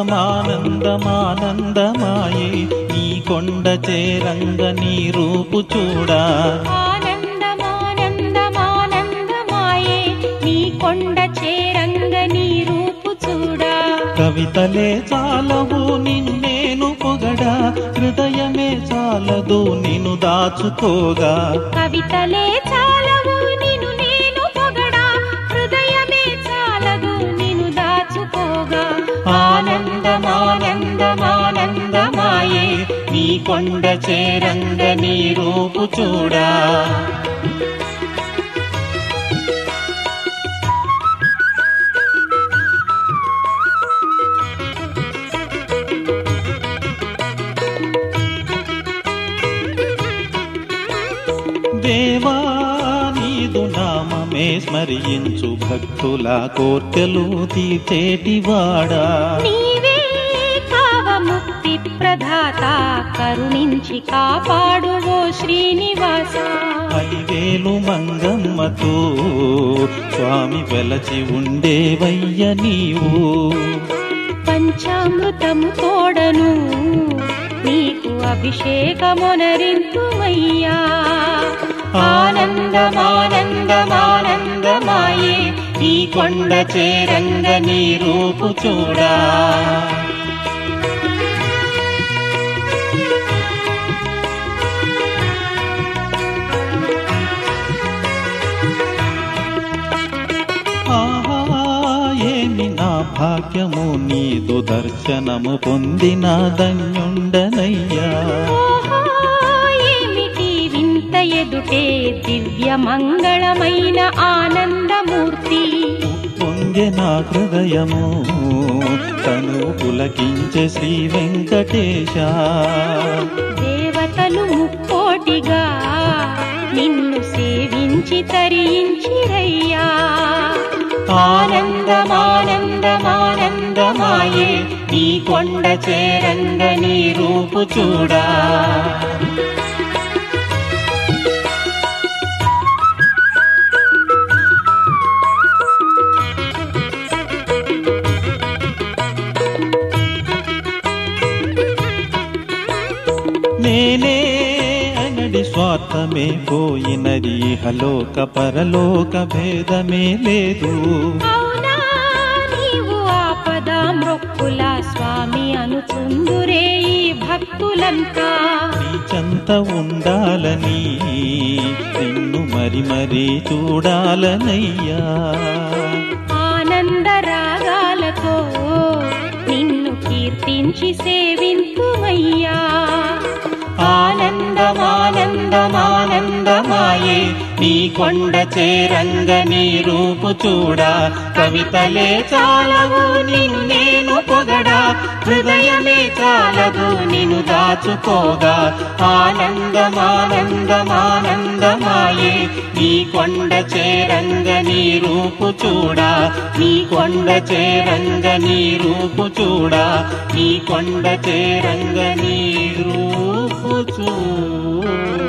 ఆనందమానందమానందమాయే నీ కొండ చేరంగ నీ రూపు చూడా ఆనందమానందమానందమాయే నీ కొండ చేరంగ నీ రూపు చూడా కవితలే చాలవు నిన్నేను పొగడా హృదయమే చాలదు నిన్ను దాచుకోగా కవితలే చాలవు నిను నేను పొగడా హృదయమే చాలదు నిను దాచుకోగా ఆనందమానందమానందమాయే నీ కొండ చేరంగ నీ రూపు చూడా దేవా నీదు నామమే స్మరించు భక్తుల కోర్కెలు తీర్చేటివాడా నీవే కావ ముక్తి ప్రదాత కరుణించి కాపాడు ఓ శ్రీనివాస అలివేలు మంగమ్మతో స్వామి వెలచి ఉండేవయ్య నీవు పంచామృతము తోడను నీకు అభిషేకమునరింతుమయ్యా ఆనందమానందమానందమాయే నీ కొండ చేరంగ నీ రూపు చూడా ఆహా ఏమి నా భాగ్యము నీదు దర్శనము పొందిన ధన్యుండనయ్యా ఓహో, ఏమిటి వింత ఎదుటే దివ్య మంగళమైన ఆనందమూర్తి పొంగే నా హృదయము తను పులకించే శ్రీ వెంకటేశ దేవతలు ముక్కోటిగా నిన్ను సేవించి తరించిరయ్యా ఆనందమానందమానందమాయే నీ కొండ చేరంగ నీ రూపు చూడా నేనే అనడి స్వార్థమే పోయినది హలోక పరలోక భేదమే లేదు అవునా నీవు ఆపద మృక్కుల స్వామి అనుచుందురే ఈ భక్తులంతా నీ చెంత ఉండాలని నిన్ను మరి మరి చూడాలనయ్యా ఆనంద రాగాలతో నిన్ను కీర్తించి సేవింతుమయ్యా ఆనందమానందమానందమాయే నీ కొండ చేరంగ నీ రూపు చూడా కవితలే చాలవు నిన్ను నేను పొగడా హృదయమే చాలదు నిన్ను దాచుకోగా ఆనందమానందమానందమాయే నీ కొండ చేరంగ నీ రూపు చూడా నీ కొండ చేరంగ నీ రూపు చూడా నీ కొండ చేరంగ నీ రూపు చూడా